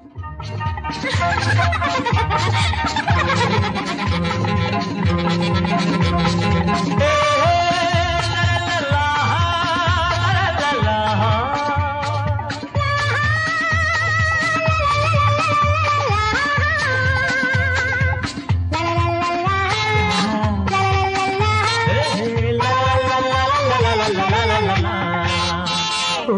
ఓ,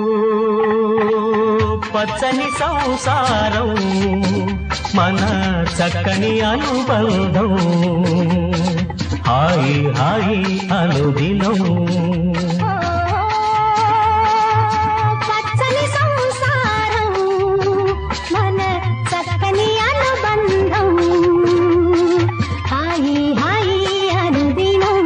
పచ్చని సంసారం మన చక్కని అనుబంధం హాయి హాయి అనుదినం పచ్చని సంసారం మన చక్కని అనుబంధం హాయి హాయి అనుదినం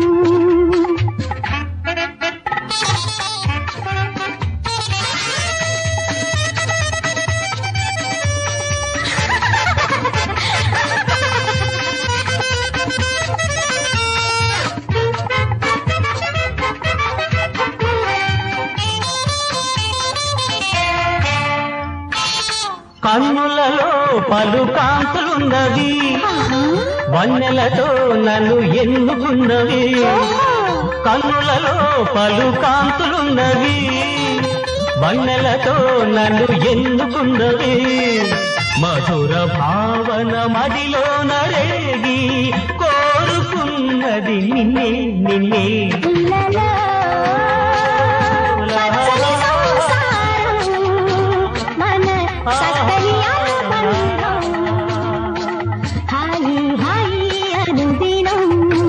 కన్నులలో పలు కాంతులున్నవి వన్నెలతో నన్ను ఎన్నుకున్నవి కన్నులలో పలు కాంతులున్నవి వన్నెలతో నన్ను ఎన్నుకున్నవి మధుర భావన మదిలో నరేగి కోరుకున్నది నిన్నే నిన్నే ఇళ్ళలో పచ్చని సంసారం మన చక్కని అనుబంధం హాయి హాయి అనుదినం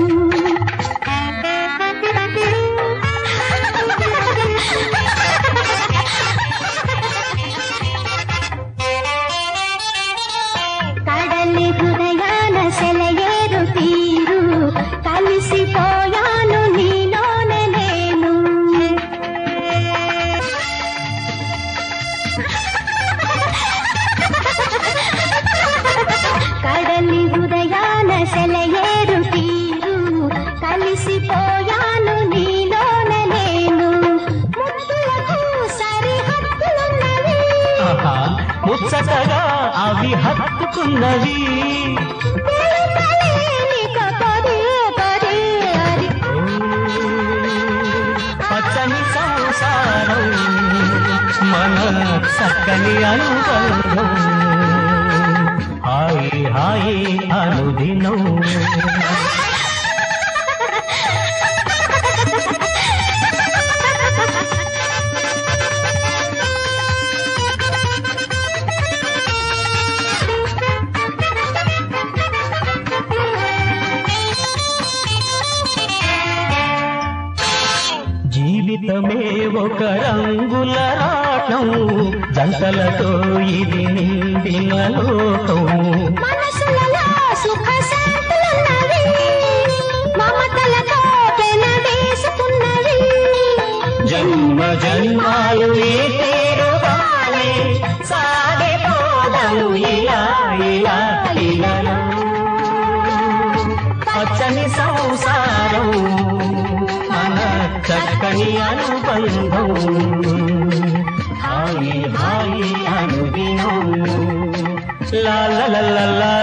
కడలి హృదయాన సెలయేరు తీరు కలిసిపోయాను నీలోనే నేను కడలి హృదయాన సెలయేరు తీరు కలిసిపోయాను నీలోనే నేను ముద్దులకు సరిహద్దులున్నవి ఆహా, ముచ్చటగా అవి హత్తుకున్నవి తెలుపలేనిక పదే పదే అది పచ్చని సంసారం మన చక్కని అనుబంధం హాయి హాయి అనుదినం జీవితమే ఒక రంగుల రాటం జంటలతో ఇది నిండిన లోకం మనసులలో సుఖ శాంతులున్నవి మమతలతో పెనవేసుకున్నవి జన్మ జన్మాలు ఏ తీరుగానే సాగిపోదను ఇలా ఇలా ఇలాలో పచ్చని సంసారం మన చక్కని అనుబంధం హాయి హాయి అనుదినం లా లా లా లా లా